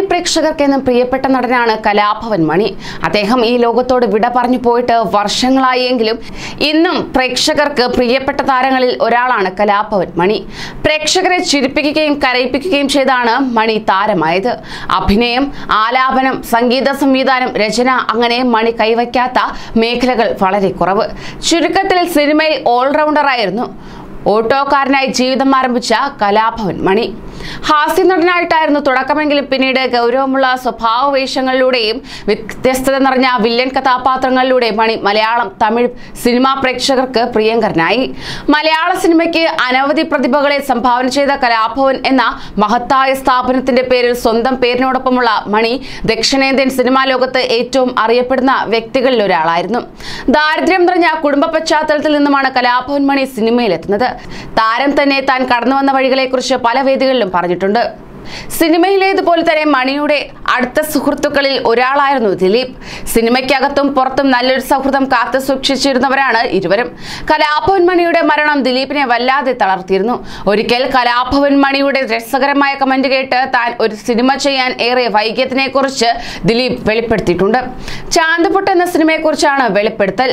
പ്രേക്ഷകർക്കെന്നും പ്രിയപ്പെട്ട നടനാണ് കലാഭവൻ മണി അദ്ദേഹം ഈ ലോകത്തോട് വിട പറഞ്ഞു പോയിട്ട് വർഷങ്ങളായെങ്കിലും ഇന്നും പ്രേക്ഷകർക്ക് പ്രിയപ്പെട്ട താരങ്ങളിൽ ഒരാളാണ് കലാഭവൻ മണി പ്രേക്ഷകരെ ചിരിപ്പിക്കുകയും കരയിപ്പിക്കുകയും ചെയ്താണ് മണി താരമായത് അഭിനയം ആലാപനം സംഗീത സംവിധാനം രചന അങ്ങനെ മണി കൈവയ്ക്കാത്ത മേഖലകൾ വളരെ കുറവ് ചുരുക്കത്തിൽ സിനിമയിൽ ഓൾറൗണ്ടറായിരുന്നു ഓട്ടോക്കാരനായി ജീവിതം ആരംഭിച്ച കലാഭവൻ മണി ഹാസ്യ നടനായിട്ടായിരുന്നു തുടക്കമെങ്കിലും പിന്നീട് ഗൗരവമുള്ള സ്വഭാവ വേഷങ്ങളിലൂടെയും വ്യത്യസ്തത നിറഞ്ഞ വില്ലൻ കഥാപാത്രങ്ങളിലൂടെ മണി മലയാളം തമിഴ് സിനിമാ പ്രേക്ഷകർക്ക് പ്രിയങ്കരനായി മലയാള സിനിമയ്ക്ക് അനവധി പ്രതിഭകളെ സംഭാവന ചെയ്ത കലാഭവൻ എന്ന മഹത്തായ സ്ഥാപനത്തിന്റെ പേരിൽ സ്വന്തം പേരിനോടൊപ്പമുള്ള മണി ദക്ഷിണേന്ത്യൻ സിനിമാ ലോകത്ത് ഏറ്റവും അറിയപ്പെടുന്ന വ്യക്തികളിൽ ഒരാളായിരുന്നു ദാരിദ്ര്യം നിറഞ്ഞ കുടുംബ പശ്ചാത്തലത്തിൽ നിന്നുമാണ് കലാഭവൻ മണി സിനിമയിലെത്തുന്നത് താരം തന്നെ താൻ കടന്നു വന്ന വഴികളെക്കുറിച്ച് പല വേദികളിലും പറഞ്ഞിട്ടുണ്ട് സിനിമയിലേതുപോലെ തന്നെ മണിയുടെ അടുത്ത സുഹൃത്തുക്കളിൽ ഒരാളായിരുന്നു ദിലീപ് സിനിമയ്ക്കകത്തും പുറത്തും നല്ലൊരു സൗഹൃദം കാത്തു സൂക്ഷിച്ചിരുന്നവരാണ് ഇരുവരും കലാഭവൻ മണിയുടെ മരണം ദിലീപിനെ വല്ലാതെ തളർത്തിയിരുന്നു ഒരിക്കൽ കലാഭവൻ മണിയുടെ രസകരമായ കമന്റ് കേട്ട് താൻ ഒരു സിനിമ ചെയ്യാൻ ഏറെ വൈകിയതിനെ കുറിച്ച് ദിലീപ് വെളിപ്പെടുത്തിയിട്ടുണ്ട് ചാന്തുപുട്ട് എന്ന സിനിമയെക്കുറിച്ചാണ് വെളിപ്പെടുത്തൽ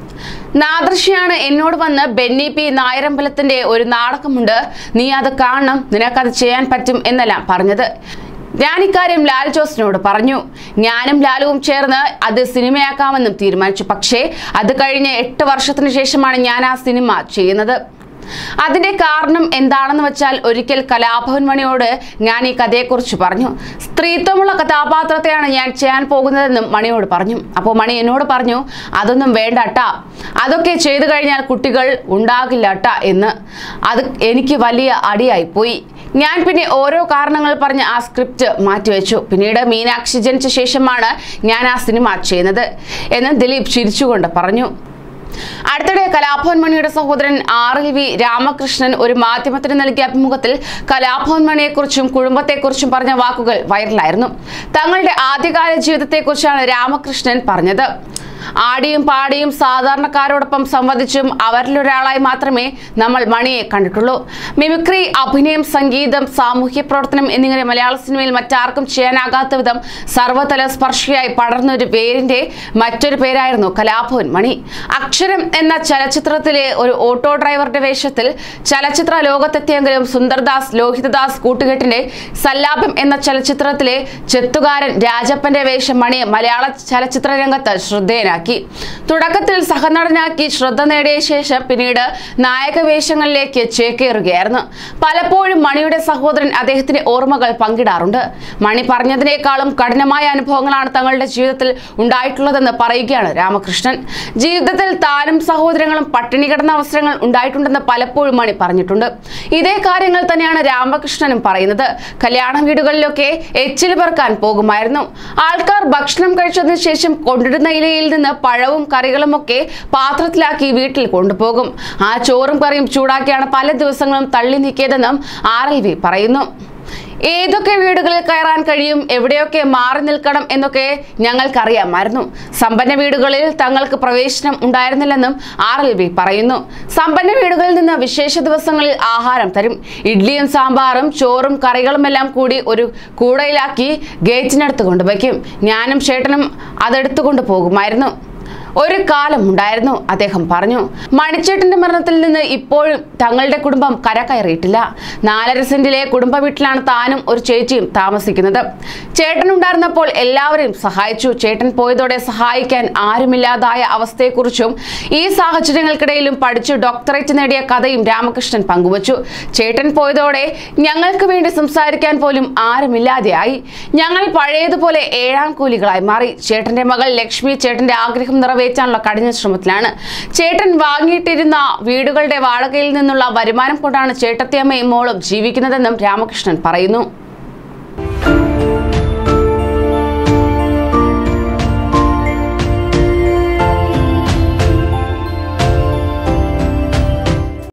നാദൃശ്യാണ് എന്നോട് വന്ന് ബെന്നി പി നായരമ്പലത്തിന്റെ ഒരു നാടകമുണ്ട് നീ അത് കാണണം നിനക്കത് ചെയ്യാൻ പറ്റും എന്നെല്ലാം പറഞ്ഞത് ഞാൻ ഇക്കാര്യം ലാൽ ജോസിനോട് പറഞ്ഞു ഞാനും ലാലുവും ചേർന്ന് അത് സിനിമയാക്കാമെന്നും തീരുമാനിച്ചു പക്ഷേ അത് കഴിഞ്ഞ് എട്ട് വർഷത്തിന് ശേഷമാണ് ഞാൻ ആ സിനിമ ചെയ്യുന്നത് അതിന്റെ കാരണം എന്താണെന്ന് വെച്ചാൽ ഒരിക്കൽ കലാഭവൻ മണിയോട് ഞാൻ ഈ കഥയെക്കുറിച്ച് പറഞ്ഞു സ്ത്രീത്വമുള്ള കഥാപാത്രത്തെയാണ് ഞാൻ ചെയ്യാൻ പോകുന്നതെന്നും മണിയോട് പറഞ്ഞു അപ്പോൾ മണി എന്നോട് പറഞ്ഞു അതൊന്നും വേണ്ട ട്ടാ അതൊക്കെ ചെയ്തു കഴിഞ്ഞാൽ കുട്ടികൾ ഉണ്ടാകില്ല ട്ടാ എന്ന് അത് എനിക്ക് വലിയ അടിയായി പോയി ഞാൻ പിന്നെ ഓരോ കാരണങ്ങൾ പറഞ്ഞ് ആ സ്ക്രിപ്റ്റ് മാറ്റിവെച്ചു പിന്നീട് മീനാക്ഷി ജനിച്ച ശേഷമാണ് ഞാൻ ആ സിനിമ ചെയ്യുന്നത് എന്ന് ദിലീപ് ചിരിച്ചുകൊണ്ട് പറഞ്ഞു അടുത്തിടെ കലാഭവൻ മണിയുടെ സഹോദരൻ ആർ എൽ വി രാമകൃഷ്ണൻ ഒരു മാധ്യമത്തിന് നൽകിയ അഭിമുഖത്തിൽ കലാഭവൻ മണിയെക്കുറിച്ചും കുടുംബത്തെക്കുറിച്ചും പറഞ്ഞ വാക്കുകൾ വൈറലായിരുന്നു തങ്ങളുടെ ആദ്യകാല ജീവിതത്തെക്കുറിച്ചാണ് രാമകൃഷ്ണൻ പറഞ്ഞത് ആടിയും പാടിയും സാധാരണക്കാരോടൊപ്പം സംവദിച്ചും അവരിലൊരാളായി മാത്രമേ നമ്മൾ മണിയെ കണ്ടിട്ടുള്ളൂ മിമിക്രി അഭിനയം സംഗീതം സാമൂഹ്യ പ്രവർത്തനം എന്നിങ്ങനെ മലയാള സിനിമയിൽ മറ്റാർക്കും ചെയ്യാനാകാത്ത വിധം സർവ്വതല സ്പർശിയായി പടർന്നൊരു പേരിന്റെ മറ്റൊരു പേരായിരുന്നു കലാഭവൻ മണി അക്ഷരം എന്ന ചലച്ചിത്രത്തിലെ ഒരു ഓട്ടോ ഡ്രൈവറുടെ വേഷത്തിൽ ചലച്ചിത്ര ലോകത്തെത്തിയെങ്കിലും സുന്ദർദാസ് ലോഹിതദാസ് കൂട്ടുകെട്ടിന്റെ സല്ലാപം എന്ന ചലച്ചിത്രത്തിലെ ചെത്തുകാരൻ രാജപ്പന്റെ വേഷം മണിയെ മലയാള ചലച്ചിത്ര രംഗത്ത് ശ്രദ്ധേയനാക്കി തുടക്കത്തിൽ സഹനടനാക്കി ശ്രദ്ധ നേടിയ ശേഷം പിന്നീട് നായക വേഷങ്ങളിലേക്ക് ചേക്കേറുകയായിരുന്നു പലപ്പോഴും മണിയുടെ സഹോദരൻ അദ്ദേഹത്തിന്റെ ഓർമ്മകൾ പങ്കിടാറുണ്ട് മണി പറഞ്ഞതിനേക്കാളും കഠിനമായ അനുഭവങ്ങളാണ് തങ്ങളുടെ ജീവിതത്തിൽ ഉണ്ടായിട്ടുള്ളതെന്ന് പറയുകയാണ് രാമകൃഷ്ണൻ ജീവിതത്തിൽ താനും സഹോദരങ്ങളും പട്ടിണി കിടന്ന അവസരങ്ങൾ ഉണ്ടായിട്ടുണ്ടെന്ന് പലപ്പോഴും മണി പറഞ്ഞിട്ടുണ്ട് ഇതേ കാര്യങ്ങൾ തന്നെയാണ് രാമകൃഷ്ണനും പറയുന്നത് കല്യാണ വീടുകളിലൊക്കെ എച്ചിൽ പെറുക്കാൻ പോകുമായിരുന്നു ആൾക്കാർ ഭക്ഷണം കഴിച്ചതിന് ശേഷം കൊണ്ടിടുന്ന ഇലയിൽ നിന്ന് പഴവും കറികളും ഒക്കെ പാത്രത്തിലാക്കി വീട്ടിൽ കൊണ്ടുപോകും ആ ചോറും കറിയും ചൂടാക്കിയാണ് പല ദിവസങ്ങളും തള്ളി നീക്കിയതെന്നും ആർ എൽ വി പറയുന്നു ഏതൊക്കെ വീടുകളിൽ കയറാൻ കഴിയും എവിടെയൊക്കെ മാറി നിൽക്കണം എന്നൊക്കെ ഞങ്ങൾക്കറിയാമായിരുന്നു സമ്പന്ന വീടുകളിൽ തങ്ങൾക്ക് പ്രവേശനം ഉണ്ടായിരുന്നില്ലെന്നും ആർ എൽ വി പറയുന്നു സമ്പന്ന വീടുകളിൽ നിന്ന് വിശേഷ ദിവസങ്ങളിൽ ആഹാരം തരും ഇഡ്ഡലിയും സാമ്പാറും ചോറും കറികളും എല്ലാം കൂടി ഒരു കൂടയിലാക്കി ഗേറ്റിനടുത്ത് കൊണ്ടുവയ്ക്കും ഞാനും ചേട്ടനും അതെടുത്തുകൊണ്ട് പോകുമായിരുന്നു ഒരു കാലം ഉണ്ടായിരുന്നു അദ്ദേഹം പറഞ്ഞു മണിച്ചേട്ടന്റെ മരണത്തിൽ നിന്ന് ഇപ്പോഴും തങ്ങളുടെ കുടുംബം കരകയറിയിട്ടില്ല നാലര സെന്റിലെ കുടുംബ വീട്ടിലാണ് താനും ഒരു ചേച്ചിയും താമസിക്കുന്നത് ചേട്ടൻ ഉണ്ടായിരുന്നപ്പോൾ എല്ലാവരെയും സഹായിച്ചു ചേട്ടൻ പോയതോടെ സഹായിക്കാൻ ആരുമില്ലാതായ അവസ്ഥയെക്കുറിച്ചും ഈ സാഹചര്യങ്ങൾക്കിടയിലും പഠിച്ചു ഡോക്ടറേറ്റ് നേടിയ കഥയും രാമകൃഷ്ണൻ പങ്കുവച്ചു ചേട്ടൻ പോയതോടെ ഞങ്ങൾക്ക് വേണ്ടി സംസാരിക്കാൻ പോലും ആരുമില്ലാതെയായി ഞങ്ങൾ പഴയതുപോലെ ഏഴാം കൂലികളായി മാറി ചേട്ടന്റെ മകൾ ലക്ഷ്മി ചേട്ടന്റെ ആഗ്രഹം നിറവേറ്റാനുള്ള കഠിന ശ്രമത്തിലാണ് ചേട്ടൻ വാങ്ങിയിട്ടിരുന്ന വീടുകളുടെ വാടകയിൽ നിന്നുള്ള വരുമാനം കൊണ്ടാണ് ചേട്ടത്തിയമ്മയും മോളും ജീവിക്കുന്നതെന്നും രാമകൃഷ്ണൻ പറയുന്നു